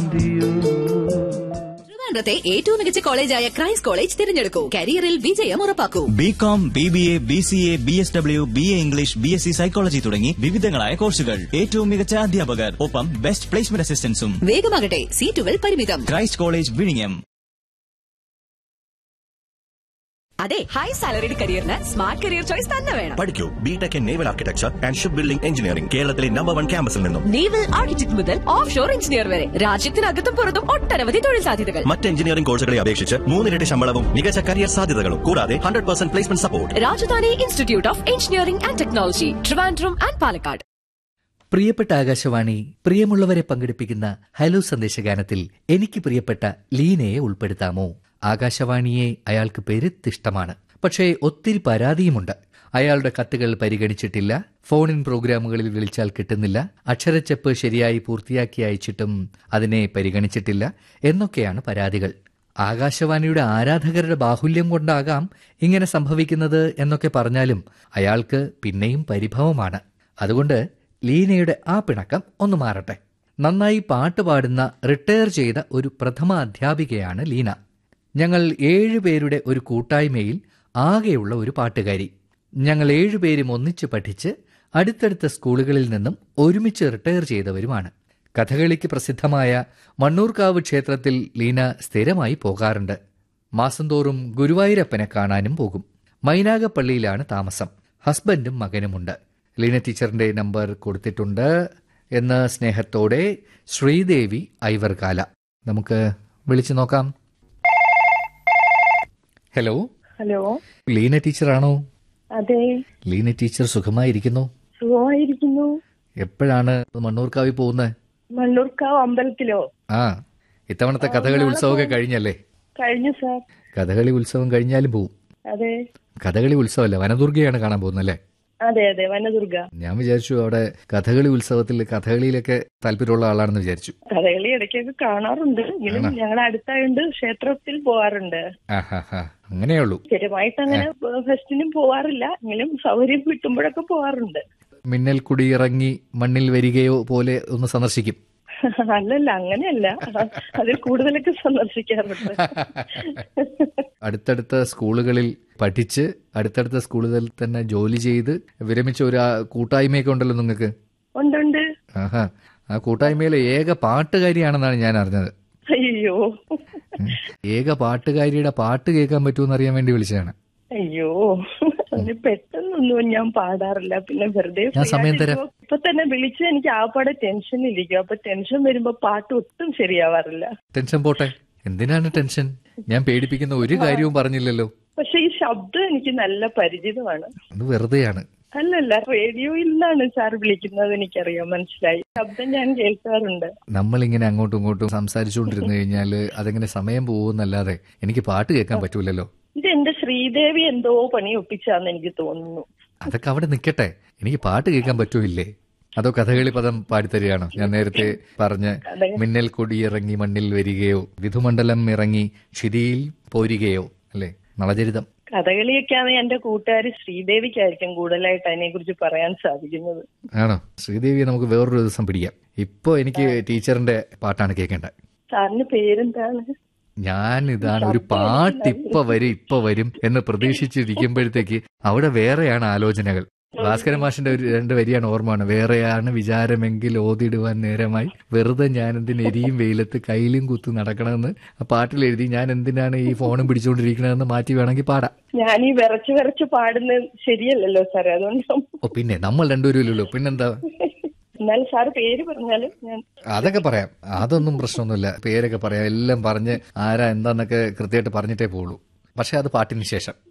മതിയോ ട്രിവാൻഡ്രത്തെ ഏറ്റവും മികച്ച കോളേജായ ക്രൈസ്റ്റ് കോളേജ് തിരഞ്ഞെടുക്കൂ കരിയറിൽ വിജയം ഉറപ്പാക്കൂ B com B B A B C A B S W B A English B S C psychology തുടങ്ങി വിവിധങ്ങളായ കോഴ്സുകൾ ഏറ്റവും മികച്ച അധ്യാപകർ ഒപ്പം ബെസ്റ്റ് പ്ലേസ്മെന്റ് അസിസ്റ്റൻസും വേഗമാകട്ടെ സീറ്റുകൾ പരിമിതം ക്രൈസ്റ്റ് കോളേജ് വിഴിഞ്ഞം അതെ ഹൈ സാലറിഡ് കരിയറിന് സ്മാർട്ട് കരിയർ ചോയ്സ് തന്നെ വേണം പഠിക്കൂ B Tech in naval architecture and ship building engineering കേരളത്തിലെ നമ്പർ വൺ ക്യാമ്പസിൽ നിന്നും നേവൽ ആർക്കിടെക്ട് മുതൽ ഓഫ് ഷോർ എഞ്ചിനീയർ വരെ രാജ്യത്തിനകത്തും പുറത്തും ഒട്ടനവധി തൊഴിൽ സാധ്യതകൾ മറ്റ് എഞ്ചിനീയറിംഗ് കോഴ്സുകളെ അപേക്ഷിച്ച് മൂന്നിരട്ടി ശമ്പളവും മികച്ച കരിയർ സാധ്യതകളും കൂടാതെ hundred percent placement support Rajadhani institute of engineering and technology Trivandrum and Palakkad പ്രിയപ്പെട്ട ആകാശവാണി പ്രിയമുള്ളവരെ പങ്കെടുപ്പിക്കുന്ന ഹലോ സന്ദേശഗാനത്തിൽ എനിക്ക് പ്രിയപ്പെട്ട ലീനയെ ഉൾപ്പെടുത്താമോ ആകാശവാണിയെ അയാൾക്ക് പെരുത്തിഷ്ടമാണ് പക്ഷേ ഒത്തിരി പരാതിയുമുണ്ട് അയാളുടെ കത്തുകൾ പരിഗണിച്ചിട്ടില്ല ഫോണിൻ പ്രോഗ്രാമുകളിൽ വിളിച്ചാൽ കിട്ടുന്നില്ല അക്ഷരച്ചെപ്പ് ശരിയായി പൂർത്തിയാക്കി അയച്ചിട്ടും അതിനെ പരിഗണിച്ചിട്ടില്ല എന്നൊക്കെയാണ് പരാതികൾ ആകാശവാണിയുടെ ആരാധകരുടെ ബാഹുല്യം കൊണ്ടാകാം ഇങ്ങനെ സംഭവിക്കുന്നത് എന്നൊക്കെ പറഞ്ഞാലും അയാൾക്ക് പിന്നെയും പരിഭവമാണ് അതുകൊണ്ട് ലീനയുടെ ആ പിണക്കം ഒന്ന് മാറട്ടെ നന്നായി പാട്ട് പാടുന്ന റിട്ടയർ ചെയ്ത ഒരു പ്രഥമ അധ്യാപികയാണ് ലീന ഞങ്ങൾ ഏഴുപേരുടെ ഒരു കൂട്ടായ്മയിൽ ആകെയുള്ള ഒരു പാട്ടുകാരി ഞങ്ങൾ ഏഴുപേരും ഒന്നിച്ച് പഠിച്ച് അടുത്തടുത്ത സ്കൂളുകളിൽ നിന്നും ഒരുമിച്ച് റിട്ടയർ ചെയ്തവരുമാണ് കഥകളിക്ക് പ്രസിദ്ധമായ മണ്ണൂർക്കാവ് ക്ഷേത്രത്തിൽ ലീന സ്ഥിരമായി പോകാറുണ്ട് മാസം തോറും ഗുരുവായൂരപ്പനെ കാണാനും പോകും മൈനാഗപ്പള്ളിയിലാണ് താമസം ഹസ്ബൻഡും മകനുമുണ്ട് ലീന ടീച്ചറിന്റെ നമ്പർ കൊടുത്തിട്ടുണ്ട് എന്ന് സ്നേഹത്തോടെ ശ്രീദേവി ഐവർകാല നമുക്ക് വിളിച്ചു നോക്കാം ഹലോ ഹലോ ലീന ടീച്ചറാണോ അതെ ലീന ടീച്ചർ സുഖമായിരിക്കുന്നു സുഖമായിരിക്കുന്നു എപ്പോഴാണ് മണ്ണൂർക്കാവിൽ പോകുന്നത് മണ്ണൂർക്കാവ് അമ്പലത്തിലോ ആ ഇത്തവണത്തെ കഥകളി ഉത്സവമൊക്കെ കഴിഞ്ഞല്ലേ കഴിഞ്ഞു സാർ കഥകളി ഉത്സവം കഴിഞ്ഞാലും പോവും അതെ കഥകളി ഉത്സവമല്ല വനദുർഗയാണ് കാണാൻ പോകുന്നല്ലേ അതെ അതെ വനദുർഗ ഞാൻ വിചാരിച്ചു അവിടെ കഥകളി ഉത്സവത്തിൽ കഥകളിയിലൊക്കെ താല്പര്യമുള്ള ആളാണെന്ന് വിചാരിച്ചു കഥകളി ഇടയ്ക്കൊക്കെ കാണാറുണ്ട് എങ്കിലും ആണോ? ഞങ്ങളുടെ അടുത്തായോണ്ട് ക്ഷേത്രത്തിൽ പോവാറുണ്ട് ആഹാ അങ്ങനെയുള്ളൂ സ്ഥിരമായിട്ട് അങ്ങനെ ഫെസ്റ്റിനും പോവാറില്ല എങ്കിലും സൗകര്യം കിട്ടുമ്പോഴൊക്കെ പോവാറുണ്ട് മിന്നൽ കുടിയിറങ്ങി മണ്ണിൽ വരികയോ പോലെ ഒന്ന് സന്ദർശിക്കും അല്ലല്ല അങ്ങനെയല്ല അതിൽ കൂടുതലൊക്കെ സന്ദർശിക്കാറുണ്ട് അടുത്തടുത്ത സ്കൂളുകളിൽ പഠിച്ച് അടുത്തടുത്ത സ്കൂളുകളിൽ തന്നെ ജോലി ചെയ്ത് വിരമിച്ച ഒരു ആ കൂട്ടായ്മയൊക്കെ ഉണ്ടല്ലോ നിങ്ങൾക്ക് ഉണ്ടുണ്ട് ആഹാ ആ കൂട്ടായ്മയിലെ ഏക പാട്ടുകാരിയാണെന്നാണ് ഞാൻ അറിഞ്ഞത് അയ്യോ ഉം. ഏക പാട്ടുകാരിയുടെ പാട്ട് കേൾക്കാൻ പറ്റുമെന്ന് അറിയാൻ വേണ്ടി വിളിച്ചതാണ് അയ്യോ അതിന് പെട്ടെന്നൊന്നും ഞാൻ പാടാറില്ല പിന്നെ വെറുതെ ഞാൻ free സമയം തരാം. ആയിട്ടിരിക്കുമ്പോ ഇപ്പൊ തന്നെ വിളിച്ച് എനിക്ക് ആപ്പാടെ ടെൻഷൻ ഇരിക്കും അപ്പൊ ടെൻഷൻ വരുമ്പോ പാട്ട് ഒട്ടും ശരിയാവാറില്ല ടെൻഷൻ പോട്ടെ എന്തിനാണ് ടെൻഷൻ ഞാൻ പേടിപ്പിക്കുന്ന ഒരു കാര്യവും പറഞ്ഞില്ലല്ലോ പക്ഷെ ഈ ശബ്ദം എനിക്ക് നല്ല പരിചിതമാണ് അത് വെറുതെയാണ് അല്ലല്ല റേഡിയോയിൽ നിന്നാണ് സാർ വിളിക്കുന്നത് എനിക്കറിയാം മനസ്സിലായി ശബ്ദം ഞാൻ കേൾക്കാറുണ്ട് നമ്മളിങ്ങനെ അങ്ങോട്ടും ഇങ്ങോട്ടും സംസാരിച്ചുകൊണ്ടിരുന്നു കഴിഞ്ഞാൽ അതെങ്ങനെ സമയം പോകുമെന്നല്ലാതെ എനിക്ക് പാട്ട് കേൾക്കാൻ പറ്റൂലല്ലോ ഇത് എന്റെ ശ്രീദേവി എന്തോ പണി ഒപ്പിച്ചാന്ന് എനിക്ക് തോന്നുന്നു അതൊക്കെ അവിടെ നിൽക്കട്ടെ എനിക്ക് പാട്ട് കേൾക്കാൻ പറ്റൂല്ലേ അതോ കഥകളി പദം പാടിത്തരികയാണോ ഞാൻ നേരത്തെ പറഞ്ഞ് മിന്നൽ കൊടിയിറങ്ങി മണ്ണിൽ വരികയോ വിധുമണ്ഡലം ഇറങ്ങി ക്ഷിതിയിൽ പോരുകയോ അല്ലേ നളചരിതം കഥകളിയൊക്കെയാണ് എന്റെ കൂട്ടുകാരി ശ്രീദേവിക്കായിരിക്കും കൂടുതലായിട്ട് അതിനെ കുറിച്ച് പറയാൻ സാധിക്കുന്നത് ആണോ ശ്രീദേവിയെ നമുക്ക് വേറൊരു ദിവസം പിടിക്കാം ഇപ്പോ എനിക്ക് ടീച്ചറിന്റെ പാട്ടാണ് കേൾക്കേണ്ടത് സാറിന് പേരെന്താണ് ഞാൻ ഇതാണ് ഒരു പാട്ട് ഇപ്പൊ വരും ഇപ്പൊ വരും എന്ന് പ്രതീക്ഷിച്ചിരിക്കുമ്പോഴത്തേക്ക് അവിടെ വേറെയാണ് ആലോചനകൾ ഭാസ്കര മാഷിന്റെ ഒരു രണ്ട് വരിയാണ് ഓർമ്മയാണ് വേറെയാണ് വിചാരമെങ്കിൽ ഓതിടുവാൻ നേരമായി വെറുതെ ഞാൻ എന്തിന് എരിയും വെയിലത്ത് കയ്യിലും കുത്ത് നടക്കണമെന്ന് ആ പാട്ടിൽ എഴുതി ഞാൻ എന്തിനാണ് ഈ ഫോണും പിടിച്ചുകൊണ്ടിരിക്കണതെന്ന് മാറ്റി വേണമെങ്കിൽ പാടാം ഞാൻ ഈ വിറച്ച് വിറച്ച് പാടുന്നത് ശരിയല്ലല്ലോ സാറേ അതുകൊണ്ട് ഓ പിന്നെ നമ്മൾ രണ്ടുപേരും ഇല്ലല്ലോ പിന്നെന്താ എന്നാലും സാറ് പേര് പറഞ്ഞാലും ഞാൻ അതൊക്കെ പറയാം അതൊന്നും പ്രശ്നമൊന്നുമില്ല പേരൊക്കെ പറയാം എല്ലാം പറഞ്ഞ് ആരാ എന്താന്നൊക്കെ കൃത്യമായിട്ട് പറഞ്ഞിട്ടേ പോളൂ പക്ഷെ അത് പാട്ടിന് ശേഷം